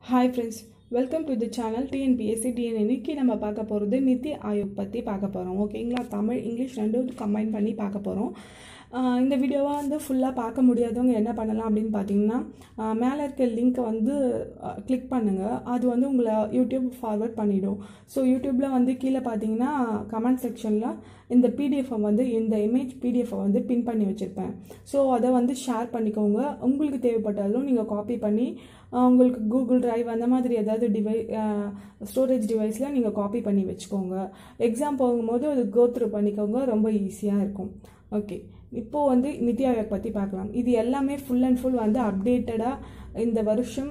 hi friends welcome to the channel TNPSC TN இன்னைக்கு நம்ம பார்க்க போகிறது நித்தி ஆயோக் பற்றி பார்க்க போகிறோம் ஓகேங்களா தமிழ் இங்கிலீஷ் ரெண்டும் கம்பைன் பண்ணி பார்க்க போகிறோம் இந்த வீடியோவை வந்து ஃபுல்லாக பார்க்க முடியாதவங்க என்ன பண்ணலாம் அப்படின்னு பார்த்தீங்கன்னா மேலே இருக்க லிங்க்கை வந்து கிளிக் பண்ணுங்கள் அது வந்து உங்களை யூடியூப் ஃபார்வர்ட் பண்ணிவிடும் ஸோ யூடியூப்பில் வந்து கீழே பார்த்தீங்கன்னா கமெண்ட் செக்ஷனில் இந்த பிடிஎஃபை வந்து இந்த இமேஜ் பிடிஎஃபை வந்து பின் பண்ணி வச்சுருப்பேன் ஸோ அதை வந்து ஷேர் பண்ணிக்கோங்க உங்களுக்கு தேவைப்பட்டாலும் நீங்கள் காப்பி பண்ணி உங்களுக்கு கூகுள் டிரைவ் அந்த மாதிரி ஏதாவது டிவை ஸ்டோரேஜ் டிவைஸில் நீங்கள் காப்பி பண்ணி வச்சுக்கோங்க எக்ஸாம் போகும்போது அது கோத்ரூ பண்ணிக்கோங்க ரொம்ப ஈஸியாக இருக்கும் ஓகே இப்போது வந்து நித்தி ஆயோக் பற்றி பார்க்கலாம் இது எல்லாமே ஃபுல் அண்ட் ஃபுல் வந்து அப்டேட்டடாக இந்த வருஷம்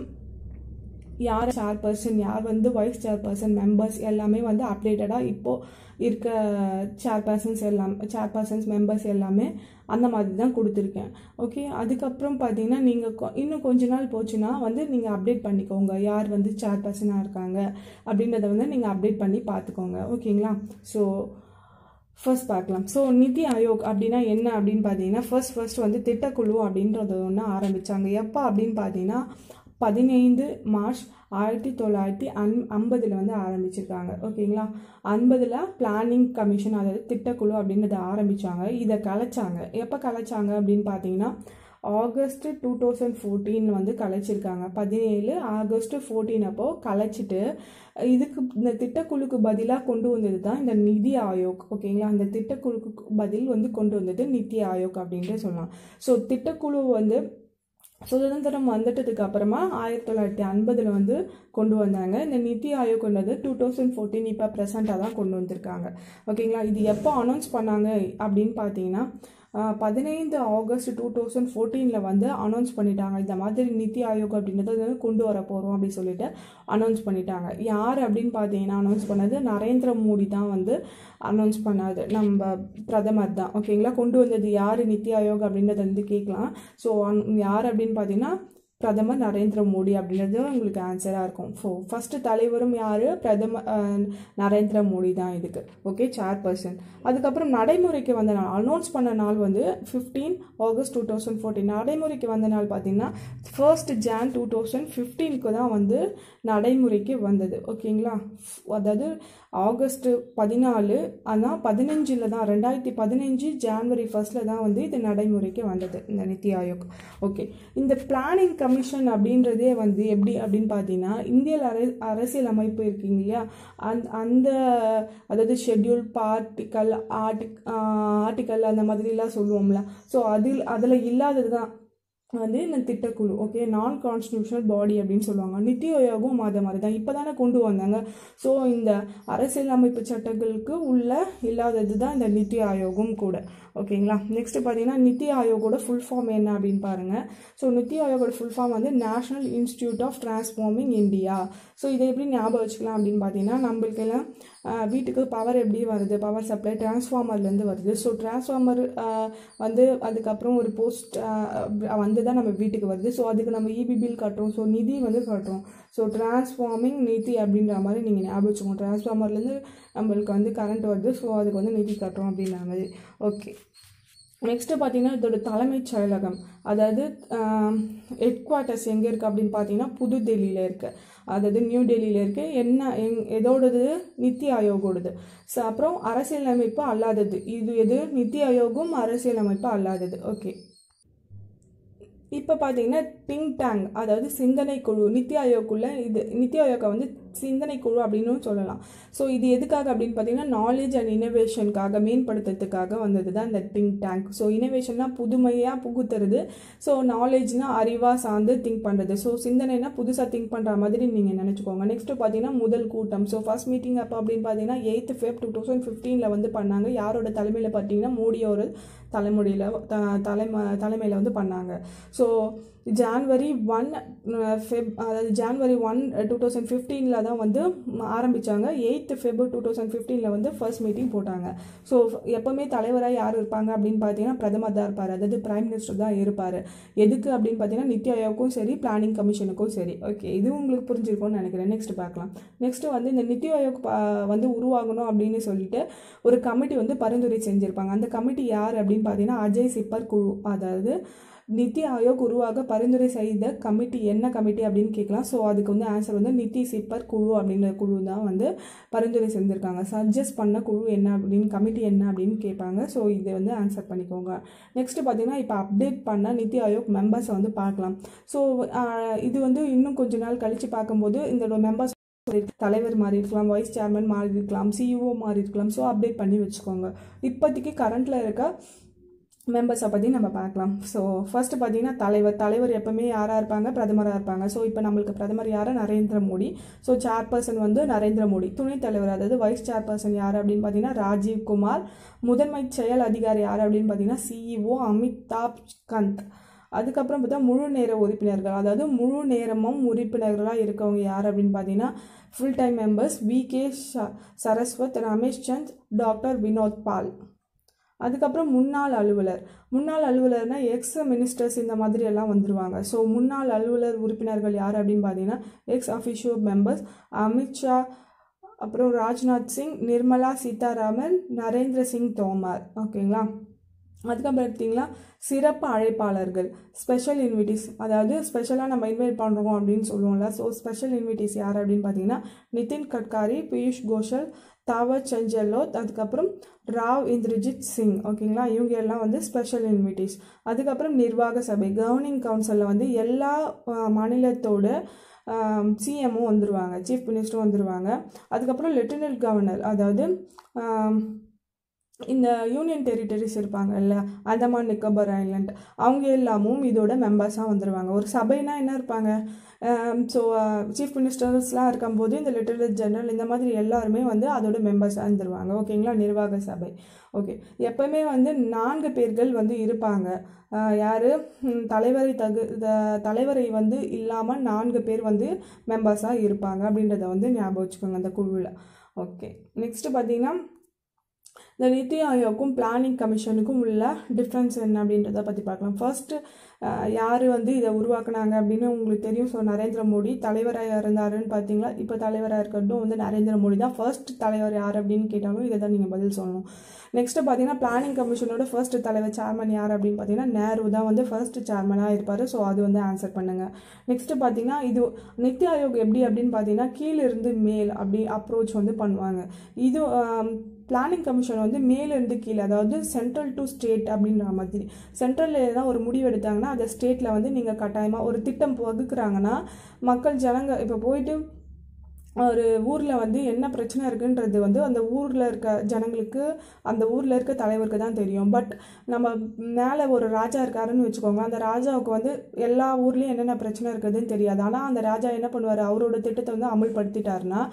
யார் சேர்பர்சன் யார் வந்து வைஸ் சேர்பர்சன் மெம்பர்ஸ் எல்லாமே வந்து அப்டேட்டடாக இப்போது இருக்க சேர்பர்சன்ஸ் எல்லாம் சேர்பர்சன்ஸ் மெம்பர்ஸ் எல்லாமே அந்த மாதிரி தான் கொடுத்துருக்கேன் ஓகே அதுக்கப்புறம் பார்த்தீங்கன்னா நீங்கள் இன்னும் கொஞ்ச நாள் போச்சுன்னா வந்து நீங்கள் அப்டேட் பண்ணிக்கோங்க யார் வந்து சேர்பர்சனாக இருக்காங்க அப்படின்றத வந்து நீங்கள் அப்டேட் பண்ணி பார்த்துக்கோங்க ஓகேங்களா ஸோ ஃபர்ஸ்ட் பார்க்கலாம் ஸோ நிதி ஆயோக் அப்படின்னா என்ன அப்படின்னு பார்த்தீங்கன்னா ஃபர்ஸ்ட் ஃபர்ஸ்ட் வந்து திட்டக்குழு அப்படின்றது ஒன்று ஆரம்பித்தாங்க எப்போ அப்படின்னு பார்த்தீங்கன்னா பதினைந்து மார்ச் ஆயிரத்தி தொள்ளாயிரத்தி அன் ஐம்பதில் வந்து ஆரம்பிச்சிருக்காங்க ஓகேங்களா ஐம்பதில் பிளானிங் கமிஷன் அதாவது திட்டக்குழு அப்படின்றத ஆரம்பித்தாங்க இதை கலைச்சாங்க எப்போ கலைச்சாங்க அப்படின்னு பார்த்தீங்கன்னா ஆகஸ்ட் டூ தௌசண்ட் ஃபோர்டீன் வந்து கலைச்சிருக்காங்க பதினேழு ஆகஸ்ட் ஃபோர்டீன் அப்போ கலைச்சிட்டு இதுக்கு இந்த திட்டக்குழுக்கு பதிலாக கொண்டு வந்தது தான் இந்த நிதி ஆயோக் ஓகேங்களா அந்த திட்டக்குழுக்கு பதில் வந்து கொண்டு வந்தது நிதி ஆயோக் அப்படின்ட்டு சொல்லலாம் ஸோ திட்டக்குழு வந்து சுதந்திரம் வந்துட்டதுக்கு அப்புறமா ஆயிரத்தி தொள்ளாயிரத்தி ஐம்பதில் வந்து கொண்டு வந்தாங்க இந்த நித்தி ஆயோக் கொண்டது டூ தௌசண்ட் ஃபோர்டீன் இப்போ ப்ரெசண்ட்டாக தான் கொண்டு வந்திருக்காங்க ஓகேங்களா இது எப்போ அனௌன்ஸ் பண்ணாங்க அப்படின்னு பார்த்தீங்கன்னா பதினைந்து ஆகஸ்ட் டூ தௌசண்ட் ஃபோர்டீனில் வந்து அனௌன்ஸ் பண்ணிட்டாங்க இந்த மாதிரி நித்தி ஆயோக் அப்படின்றத வந்து கொண்டு வர போகிறோம் அப்படின்னு சொல்லிட்டு அனௌன்ஸ் பண்ணிட்டாங்க யார் அப்படின்னு பார்த்தீங்கன்னா அனௌன்ஸ் பண்ணது நரேந்திர மோடி தான் வந்து அனௌன்ஸ் பண்ணாது நம்ம பிரதமர் தான் ஓகேங்களா கொண்டு வந்தது யார் நித்தி ஆயோக் அப்படின்றத வந்து கேட்கலாம் ஸோ யார் அப்படின்னு பார்த்தீங்கன்னா பிரதமர் நரேந்திர மோடி அப்படின்றது உங்களுக்கு ஆன்சராக இருக்கும் ஸோ ஃபஸ்ட்டு தலைவரும் யார் பிரதமர் நரேந்திர மோடி தான் இதுக்கு ஓகே சேர்பர்சன் அதுக்கப்புறம் நடைமுறைக்கு வந்த நாள் அனௌன்ஸ் பண்ண நாள் வந்து fifteen August two thousand fourteen நடைமுறைக்கு வந்த நாள் பார்த்தீங்கன்னா ஃபர்ஸ்ட் ஜான் டூ தௌசண்ட் ஃபிஃப்டீனுக்கு தான் வந்து நடைமுறைக்கு வந்தது ஓகேங்களா அதாவது ஆகஸ்ட் பதினாலு ஆனால் பதினஞ்சில் தான் ரெண்டாயிரத்தி பதினஞ்சு ஜான்வரி ஃபர்ஸ்டில் தான் வந்து இது நடைமுறைக்கு வந்தது இந்த நித்தி ஆயோக் ஓகே இந்த பிளானிங் கமிஷன் அப்படின்றதே வந்து எப்படி அப்படின்னு பார்த்தீங்கன்னா இந்திய அர அரசியல் அமைப்பு இருக்கீங்க இல்லையா அந் அந்த அதாவது ஷெட்யூல் பார்ட்டிக்கல் ஆர்டிக் ஆர்டிக்கல் அந்த மாதிரிலாம் சொல்லுவோம்ல ஸோ அதில் அதில் இல்லாதது தான் வந்து இந்த திட்டக்குழு ஓகே நான் கான்ஸ்டியூஷனல் பாடி அப்படின்னு சொல்லுவாங்க நித்தி ஆயோகும் அது மாதிரி தான் இப்போ தானே கொண்டு வந்தாங்க ஸோ இந்த அரசியல் அமைப்பு சட்டங்களுக்கு உள்ள இல்லாதது தான் இந்த நித்தி ஆயோகும் கூட ஓகேங்களா நெக்ஸ்ட் பார்த்தீங்கன்னா நித்தி ஆயோகோட ஃபுல் ஃபார்ம் என்ன அப்படின்னு பாருங்கள் ஸோ நித்தி ஆயோகோட ஃபுல் ஃபார்ம் வந்து National Institute of Transforming India so இதை எப்படி ஞாபகம் வச்சுக்கலாம் அப்படின்னு பார்த்தீங்கன்னா நம்மளுக்கெல்லாம் வீட்டுக்கு பவர் எப்படி வருது பவர் சப்ளை டிரான்ஸ்ஃபார்மர்லேருந்து வருது ஸோ டிரான்ஸ்ஃபார்மர் வந்து அதுக்கப்புறம் ஒரு போஸ்ட் வந்து தான் நம்ம வீட்டுக்கு வருது ஸோ அதுக்கு நம்ம இபி பில் கட்டுறோம் ஸோ நிதி வந்து கட்டுறோம் ஸோ டிரான்ஸ்ஃபார்மிங் நிதி அப்படின்ற மாதிரி நீங்கள் ஞாபகம் வச்சுக்கோங்க டிரான்ஸ்ஃபார்மர்லேருந்து நம்மளுக்கு வந்து கரண்ட் வருது ஸோ அதுக்கு வந்து நிதி கட்டுறோம் அப்படின்ற மாதிரி ஓகே நெக்ஸ்ட்டு பார்த்தீங்கன்னா இதோட தலைமைச் செயலகம் அதாவது ஹெட் குவார்ட்டர்ஸ் எங்கே இருக்குது அப்படின்னு பார்த்தீங்கன்னா புதுடெல்லியில் இருக்குது அதாவது நியூ டெல்லியில் இருக்குது என்ன எங் எதோடது நித்தி ஆயோகோடது ஸோ அப்புறம் அரசியலமைப்பு அல்லாதது இது எது நித்தி ஆயோகும் அரசியலமைப்பு அல்லாதது ஓகே இப்போ பார்த்தீங்கன்னா திங்க் டேங்க் அதாவது சிந்தனை குழு நித்தி ஆயோக்குள்ள இது நித்தி ஆயோக்கை வந்து சிந்தனை குழு அப்படின்னு சொல்லலாம் ஸோ இது எதுக்காக அப்படின்னு பார்த்தீங்கன்னா நாலேஜ் அண்ட் இனோவேஷனுக்காக மேம்படுத்துறதுக்காக வந்தது தான் இந்த திங்க் டேங்க் ஸோ இனோவேஷன்னா புதுமையாக புகுத்துறது ஸோ நாலேஜ்னா அறிவாக சார்ந்து திங்க் பண்ணுறது ஸோ சிந்தனைனா புதுசாக திங்க் பண்ணுற மாதிரி நீங்கள் நினச்சிக்கோங்க நெக்ஸ்ட்டு பார்த்தீங்கன்னா முதல் கூட்டம் ஸோ ஃபர்ஸ்ட் மீட்டிங் அப்போ அப்படின்னு பார்த்தீங்கன்னா எயித் ஃபெப் டூ தௌசண்ட் ஃபிஃப்டீனில் வந்து பண்ணாங்க யாரோட தலைமையில் பார்த்தீங்கன்னா மோடியோட தலைமுடியில் த தலைம தலைமையில் வந்து பண்ணாங்க ஸோ ஜான்வரி ஒன் ஃபெப் அதாவது ஜான்வரி ஒன் டூ தௌசண்ட் ஃபிஃப்டீனில் தான் வந்து ஆரம்பித்தாங்க எயித்து ஃபெப் டூ தௌசண்ட் ஃபிஃப்டீனில் வந்து ஃபர்ஸ்ட் மீட்டிங் போட்டாங்க ஸோ எப்போவுமே தலைவராக யார் இருப்பாங்க அப்படின்னு பார்த்தீங்கன்னா பிரதமர் தான் இருப்பார் அதாவது பிரைம் மினிஸ்டர் தான் இருப்பார் எதுக்கு அப்படின்னு பார்த்தீங்கன்னா நித்தி ஆயோக்கும் சரி பிளானிங் கமிஷனுக்கும் சரி ஓகே இது உங்களுக்கு புரிஞ்சிருக்கும்னு நினைக்கிறேன் நெக்ஸ்ட் பார்க்கலாம் நெக்ஸ்ட்டு வந்து இந்த நித்தி ஆயோக் வந்து உருவாகணும் அப்படின்னு சொல்லிட்டு ஒரு கமிட்டி வந்து பரிந்துரை செஞ்சுருப்பாங்க அந்த கமிட்டி யார் அப்படின்னு பார்த்தீங்கன்னா அஜய் சிப்பர் குழு அதாவது நித்தி ஆயோக் உருவாக பரிந்துரை செய்த கமிட்டி என்ன கமிட்டி அப்படின்னு கேட்கலாம் ஸோ அதுக்கு வந்து ஆன்சர் வந்து நித்தி சிப்பர் குழு அப்படின்ற குழு தான் வந்து பரிந்துரை செஞ்சுருக்காங்க சஜஸ்ட் பண்ண குழு என்ன அப்படின்னு கமிட்டி என்ன அப்படின்னு கேட்பாங்க ஸோ இதை வந்து ஆன்சர் பண்ணிக்கோங்க நெக்ஸ்ட் பார்த்தீங்கன்னா இப்போ அப்டேட் பண்ண நித்தி ஆயோக் மெம்பர்ஸை வந்து பார்க்கலாம் ஸோ இது வந்து இன்னும் கொஞ்ச நாள் கழித்து பார்க்கும்போது இந்த மெம்பர்ஸ் தலைவர் மாறி இருக்கலாம் வைஸ் சேர்மன் மாறி இருக்கலாம் சிஇஓ மாறி இருக்கலாம் ஸோ அப்டேட் பண்ணி வச்சுக்கோங்க இப்போதைக்கு கரண்ட்டில் இருக்க மெம்பர்ஸை பற்றி நம்ம பார்க்கலாம் ஸோ ஃபர்ஸ்ட் பார்த்தீங்கன்னா தலைவர் தலைவர் எப்பவுமே யாராக இருப்பாங்க பிரதமராக இருப்பாங்க ஸோ இப்போ நம்மளுக்கு பிரதமர் யார் நரேந்திர மோடி ஸோ சேர்பர்சன் வந்து நரேந்திர மோடி துணைத் தலைவர் அதாவது வைஸ் சேர்பர்சன் யார் அப்படின்னு பார்த்தீங்கன்னா ராஜீவ் குமார் முதன்மை செயல் அதிகாரி யார் அப்படின்னு பார்த்தீங்கன்னா சிஇஓ அமிதாப் கந்த் அதுக்கப்புறம் பார்த்தா முழு நேர உறுப்பினர்கள் அதாவது முழு நேரமும் உறுப்பினர்களாக இருக்கவங்க யார் அப்படின்னு பார்த்தீங்கன்னா full time members V K Saraswat Ramesh Chand doctor Vinod Paul அதுக்கப்புறம் முன்னாள் அலுவலர் முன்னாள் அலுவலர்னா எக்ஸ் மினிஸ்டர்ஸ் இந்த மாதிரி எல்லாம் வந்துருவாங்க ஸோ முன்னாள் அலுவலர் உறுப்பினர்கள் யார் அப்படின்னு பார்த்தீங்கன்னா எக்ஸ் அஃபிஷியல் மெம்பர்ஸ் அமித்ஷா அப்புறம் ராஜ்நாத் சிங் நிர்மலா சீதாராமன் நரேந்திர சிங் தோமர் ஓகேங்களா அதுக்கப்புறம் எடுத்திங்களா சிறப்பு அழைப்பாளர்கள் ஸ்பெஷல் இன்விட்டிஸ் அதாவது ஸ்பெஷலாக நம்ம இன்வைட் பண்ணுறோம் அப்படின்னு சொல்லுவோம்ல ஸோ ஸ்பெஷல் இன்விட்டிஸ் யார் அப்படின்னு பார்த்தீங்கன்னா நிதின் கட்காரி பியூஷ் கோஷல் தாவர் சஞ்சலோத் அதுக்கப்புறம் ராவ் இந்திரஜித் சிங் ஓகேங்களா இவங்க எல்லாம் வந்து ஸ்பெஷல் இன்விட்டிஸ் அதுக்கப்புறம் நிர்வாக சபை கவர்னிங் கவுன்சிலில் வந்து எல்லா மாநிலத்தோட சிஎம்மும் வந்துடுவாங்க சீஃப் மினிஸ்டரும் வந்துடுவாங்க அதுக்கப்புறம் லெப்டினன்ட் கவர்னர் அதாவது இந்த யூனியன் டெரிட்டரிஸ் இருப்பாங்கல்ல அந்தமான் நிக்கோபர் ஐலாண்ட் அவங்க எல்லாமும் இதோட மெம்பர்ஸாக வந்துடுவாங்க ஒரு சபைனா என்ன இருப்பாங்க ஸோ சீஃப் மினிஸ்டர்ஸ்லாம் இருக்கும்போது இந்த லிட்டரேட் ஜெனரல் இந்த மாதிரி எல்லாருமே வந்து அதோட மெம்பர்ஸாக இருந்துருவாங்க ஓகேங்களா நிர்வாக சபை ஓகே எப்போவுமே வந்து நான்கு பேர்கள் வந்து இருப்பாங்க யார் தலைவரை தகு தலைவரை வந்து இல்லாமல் நான்கு பேர் வந்து மெம்பர்ஸாக இருப்பாங்க அப்படின்றத வந்து ஞாபகம் வச்சுக்கோங்க அந்த குழுவில் ஓகே நெக்ஸ்ட்டு பார்த்தீங்கன்னா இந்த நித்தி ஆயோக்கும் பிளானிங் கமிஷனுக்கும் உள்ள டிஃப்ரென்ஸ் என்ன அப்படின்றத பற்றி பார்க்கலாம் ஃபர்ஸ்ட்டு யார் வந்து இதை உருவாக்குனாங்க அப்படின்னு உங்களுக்கு தெரியும் ஸோ நரேந்திர மோடி தலைவராக இருந்தாருன்னு பார்த்தீங்களா இப்போ தலைவராக இருக்கிறதும் வந்து நரேந்திர மோடி தான் ஃபர்ஸ்ட் தலைவர் யார் அப்படின்னு கேட்டாலும் இதை தான் நீங்கள் பதில் சொல்லணும் நெக்ஸ்ட்டு பார்த்தீங்கன்னா பிளானிங் கமிஷனோட ஃபர்ஸ்ட் தலைவர் சேர்மன் யார் அப்படின்னு பார்த்தீங்கன்னா நேரு தான் வந்து ஃபர்ஸ்ட் சேர்மனாக இருப்பார் ஸோ அது வந்து ஆன்சர் பண்ணுங்கள் நெக்ஸ்ட்டு பார்த்தீங்கன்னா இது நித்தி ஆயோக் எப்படி அப்படின்னு பார்த்தீங்கன்னா கீழிருந்து மேல் அப்படி அப்ரோச் வந்து பண்ணுவாங்க இது பிளானிங் கமிஷன் வந்து மேலேருந்து கீழே அதாவது சென்ட்ரல் டு ஸ்டேட் அப்படின்ற மாதிரி சென்ட்ரலில் எதனா ஒரு முடிவு எடுத்தாங்கன்னா அதை ஸ்டேட்டில் வந்து நீங்கள் கட்டாயமாக ஒரு திட்டம் வகுக்கிறாங்கன்னா மக்கள் ஜனங்க இப்போ போயிட்டு ஒரு ஊரில் வந்து என்ன பிரச்சனை இருக்குன்றது வந்து அந்த ஊரில் இருக்க ஜனங்களுக்கு அந்த ஊரில் இருக்க தலைவருக்கு தான் தெரியும் பட் நம்ம மேலே ஒரு ராஜா இருக்காருன்னு வச்சுக்கோங்க அந்த ராஜாவுக்கு வந்து எல்லா ஊர்லேயும் என்னென்ன பிரச்சனை இருக்குதுன்னு தெரியாது ஆனால் அந்த ராஜா என்ன பண்ணுவார் அவரோட திட்டத்தை வந்து அமல்படுத்திட்டாருன்னா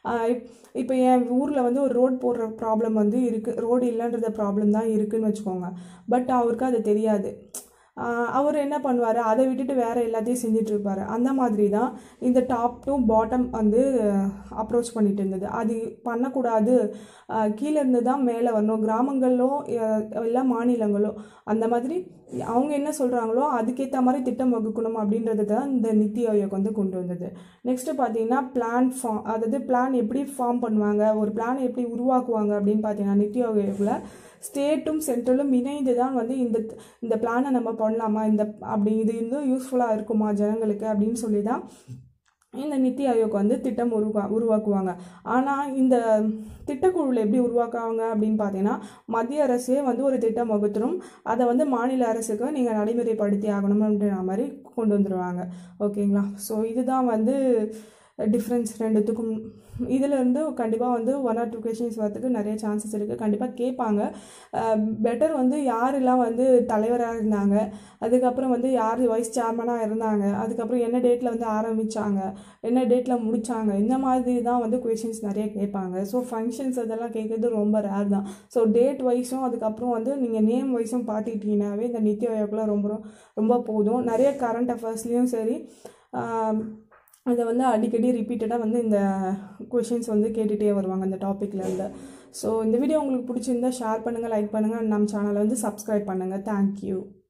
இப்போ என் ஊரில் வந்து ஒரு ரோட் போடுற ப்ராப்ளம் வந்து இருக்குது ரோடு இல்லைன்றத ப்ராப்ளம் தான் இருக்குதுன்னு வச்சுக்கோங்க பட் அவருக்கு அது தெரியாது அவர் என்ன பண்ணுவார் அதை விட்டுட்டு வேறு எல்லாத்தையும் செஞ்சுட்டு இருப்பார் அந்த மாதிரி தான் இந்த டாப் டு பாட்டம் வந்து அப்ரோச் பண்ணிட்டு இருந்தது அது பண்ணக்கூடாது கீழே இருந்து தான் மேலே வரணும் கிராமங்களோ இல்லை மாநிலங்களோ அந்த மாதிரி அவங்க என்ன சொல்கிறாங்களோ அதுக்கேற்ற மாதிரி திட்டம் வகுக்கணும் அப்படின்றது தான் இந்த நித்தி ஆயோக் வந்து கொண்டு வந்தது நெக்ஸ்ட்டு பார்த்தீங்கன்னா பிளான் ஃபார்ம் அதாவது பிளான் எப்படி ஃபார்ம் பண்ணுவாங்க ஒரு பிளான் எப்படி உருவாக்குவாங்க அப்படின்னு பார்த்தீங்கன்னா நித்தி ஆயோக்கில் ஸ்டேட்டும் சென்ட்ரலும் இணைந்து தான் வந்து இந்த இந்த பிளானை நம்ம பண்ணலாமா இந்த அப்படி இது வந்து யூஸ்ஃபுல்லாக இருக்குமா ஜனங்களுக்கு அப்படின்னு சொல்லி தான் இந்த நித்தி ஆயோக் வந்து திட்டம் உருவா உருவாக்குவாங்க ஆனால் இந்த திட்டக்குழுவில் எப்படி உருவாக்குவாங்க அப்படின்னு பார்த்தீங்கன்னா மத்திய அரசே வந்து ஒரு திட்டம் வகுத்துரும் அதை வந்து மாநில அரசுக்கு நீங்கள் நடைமுறைப்படுத்தி ஆகணும்ன்ற மாதிரி கொண்டு வந்துடுவாங்க ஓகேங்களா ஸோ இதுதான் வந்து டிஃப்ரென்ஸ் ரெண்டுத்துக்கும் இதில் இருந்து கண்டிப்பாக வந்து ஒன் ஆர் டூ கொஷின்ஸ் வரதுக்கு நிறைய சான்சஸ் இருக்குது கண்டிப்பாக கேட்பாங்க பெட்டர் வந்து யாரெல்லாம் வந்து தலைவராக இருந்தாங்க அதுக்கப்புறம் வந்து யார் வைஸ் சேர்மனாக இருந்தாங்க அதுக்கப்புறம் என்ன டேட்டில் வந்து ஆரம்பித்தாங்க என்ன டேட்டில் முடித்தாங்க இந்த மாதிரி தான் வந்து கொஷின்ஸ் நிறைய கேட்பாங்க ஸோ ஃபங்க்ஷன்ஸ் அதெல்லாம் கேட்குறது ரொம்ப ரேர் தான் ஸோ டேட் வைஸும் அதுக்கப்புறம் வந்து நீங்கள் நேம் வைஸும் பார்த்துக்கிட்டீங்கன்னாவே இந்த நித்தி ஆயோக்கில் ரொம்ப ரொம்ப போதும் நிறைய கரண்ட் அஃபேர்ஸ்லேயும் சரி அதை வந்து அடிக்கடி ரிப்பீட்டடாக வந்து இந்த கொஷின்ஸ் வந்து கேட்டுகிட்டே வருவாங்க இந்த டாப்பிக்கில் இருந்து ஸோ இந்த வீடியோ உங்களுக்கு பிடிச்சிருந்தா ஷேர் பண்ணுங்கள் லைக் பண்ணுங்கள் நம்ம சேனலை வந்து சப்ஸ்கிரைப் பண்ணுங்கள் தேங்க்யூ